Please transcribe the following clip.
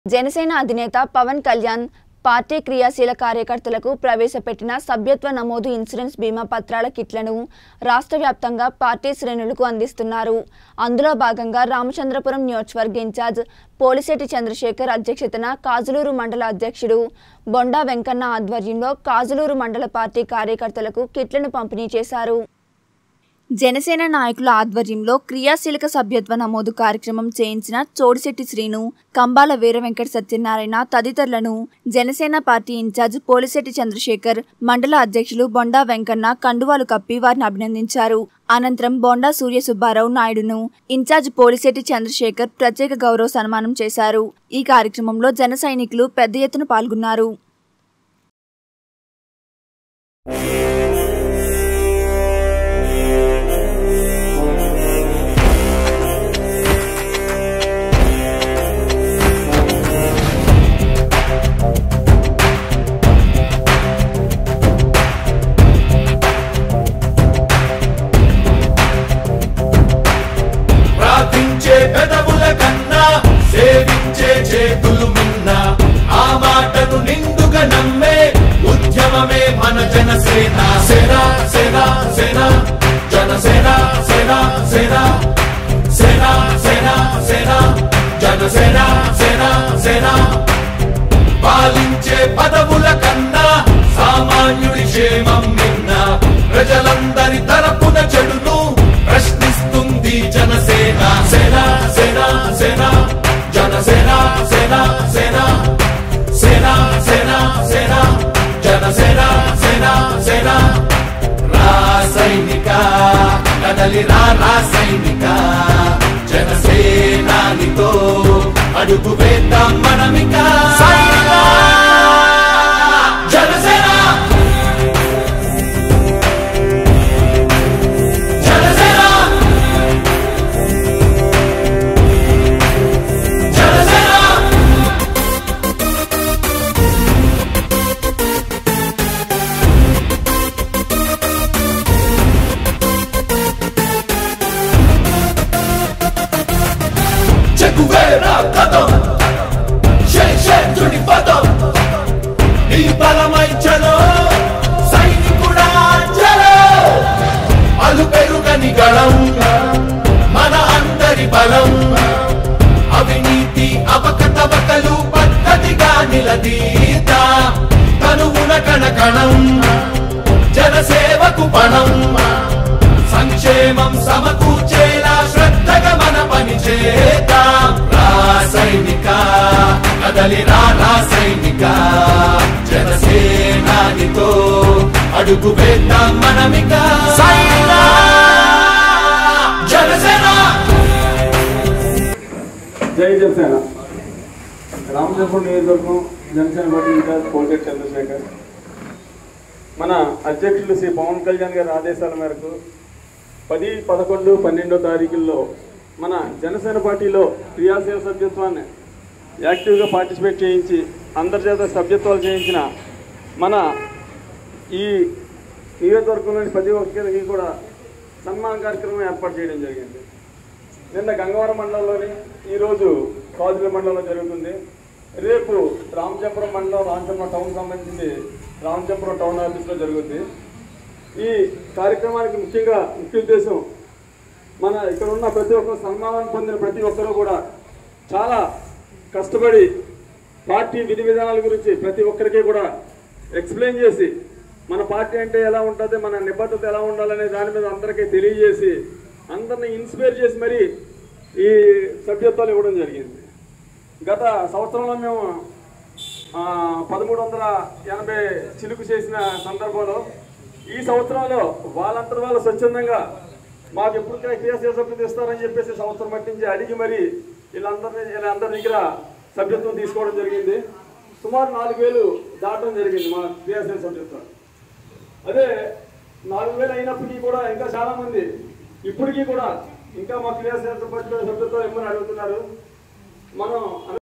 జనసేన అధినేత పవన్ కళ్యాణ్ పార్టీ క్రియాశీల కార్యకర్తలకు ప్రవేశపెట్టిన సభ్యత్వ నమోదు ఇన్సూరెన్స్ బీమా పత్రాల కిట్లను రాష్ట్ర వ్యాప్తంగా పార్టీ శ్రేణులకు అందిస్తున్నారు అందులో భాగంగా రామచంద్రపురం నియోజకవర్గ ఇన్ఛార్జ్ పోలిశెట్టి చంద్రశేఖర్ అధ్యక్షతన కాజులూరు మండల అధ్యక్షుడు బొండా వెంకన్న ఆధ్వర్యంలో కాజులూరు మండల పార్టీ కార్యకర్తలకు కిట్లను పంపిణీ చేశారు జనసేన నాయకుల ఆధ్వర్యంలో క్రియాశీలక సభ్యత్వ నమోదు కార్యక్రమం చేయించిన చోడిశెట్టి శ్రీను కంబాల వీర వెంకట సత్యనారాయణ తదితరులను జనసేన పార్టీ ఇన్ఛార్జ్ పోలిశెట్టి చంద్రశేఖర్ మండల అధ్యక్షులు బొండా వెంకన్న కండువాలు కప్పి వారిని అభినందించారు అనంతరం బొండా సూర్య సుబ్బారావు నాయుడును ఇన్ఛార్జ్ పోలిశెట్టి చంద్రశేఖర్ ప్రత్యేక గౌరవ సన్మానం చేశారు ఈ కార్యక్రమంలో జన సైనికులు పెద్ద ఎత్తున పాల్గొన్నారు ప్రార్థించే పెదవుల కన్నా సేవించే చేతులు మిన్న ఆ మాటను నిండుగా నమ్మే ఉద్యమమే మన జనసేన సేన సేన సేన జనసేన సేన సేన సేన సేన సేన జనసేన సేన సేన పాలించే పదవుల కన్నా సామాన్యుడి క్షేమం నిన్న ప్రజలందరి తరపున చెడును ప్రశ్నిస్తుంది జనసేన సేన సేన సేన జనసేన సేన సేన సేన సేన సేన జనసేన సేన సేన రాసైనిక కదలి రా రాసైనిక జనసేనానితో అడుగు వేద్దాం మనమిక జనసేన జనసేన జనసేన చెక్కువేరా కథం శేషేంద్రుడి పదం నీ బలమై చలో సైనికుడా చలో అలు పెరుగని గళం మన అందరి బలం అవినీతి అవకతవకలు పద్ధతిగా నిలదీత తనువున కణకణం జనసేవకు పణం సంక్షేమం సమకూర్చేలా శ్రద్ధగా మన పని చేద్దాం రాసైనిక కదలి రా రాసైనిక జనసేనానితో అడుగు వేద్దాం మనమిక జనసేన జై జనసేన రామచంద్రపురం నియోజకవర్గం జనసేన పార్టీ ఇన్ఛార్జ్ కోటెట్ చంద్రశేఖర్ మన అధ్యక్షులు శ్రీ పవన్ కళ్యాణ్ గారి ఆదేశాల మేరకు పది పదకొండు పన్నెండో తారీఖుల్లో మన జనసేన పార్టీలో క్రియాశీల సభ్యత్వాన్ని యాక్టివ్గా పార్టిసిపేట్ చేయించి అంతర్జాతీయ సభ్యత్వాలు చేయించిన మన ఈ నియోజకవర్గంలోని ప్రతి ఒక్కరికి కూడా సన్మాన కార్యక్రమం ఏర్పాటు చేయడం జరిగింది నిన్న గంగవరం మండలంలోని ఈరోజు కాజుల మండలంలో జరుగుతుంది రేపు రామచంపురం మండలం రామచంపురం టౌన్ సంబంధించి రామచంపురం టౌన్ ఆఫీస్లో జరుగుతుంది ఈ కార్యక్రమానికి ముఖ్యంగా ముఖ్య ఉద్దేశం మన ఇక్కడ ఉన్న ప్రతి ఒక్కరు సన్మానం పొందిన ప్రతి ఒక్కరూ కూడా చాలా కష్టపడి పార్టీ విధి విధానాల గురించి ప్రతి ఒక్కరికి కూడా ఎక్స్ప్లెయిన్ చేసి మన పార్టీ అంటే ఎలా ఉంటుంది మన నిబద్ధత ఎలా ఉండాలనే దాని మీద అందరికీ తెలియజేసి అందరిని ఇన్స్పైర్ చేసి మరి ఈ సభ్యత్వాలు ఇవ్వడం జరిగింది గత సంవత్సరంలో మేము పదమూడు వందల ఎనభై చిలుకు చేసిన సందర్భంలో ఈ సంవత్సరంలో వాళ్ళంతటి వాళ్ళు స్వచ్ఛందంగా మాకు ఎప్పుడు క్రియాశీల సభ్యత ఇస్తారని చెప్పేసి సంవత్సరం పట్టించి అడిగి మరి వీళ్ళందరినీ వీళ్ళందరి దగ్గర సభ్యత్వం తీసుకోవడం జరిగింది సుమారు నాలుగు వేలు దాటడం జరిగింది మా క్రియాశీల సభ్యత్వం అదే నాలుగు వేలు అయినప్పటికీ కూడా ఇంకా చాలా మంది ఇప్పటికీ కూడా ఇంకా మా క్రియాశీల సభ్యత్వం ఇమ్మని అడుగుతున్నారు మనం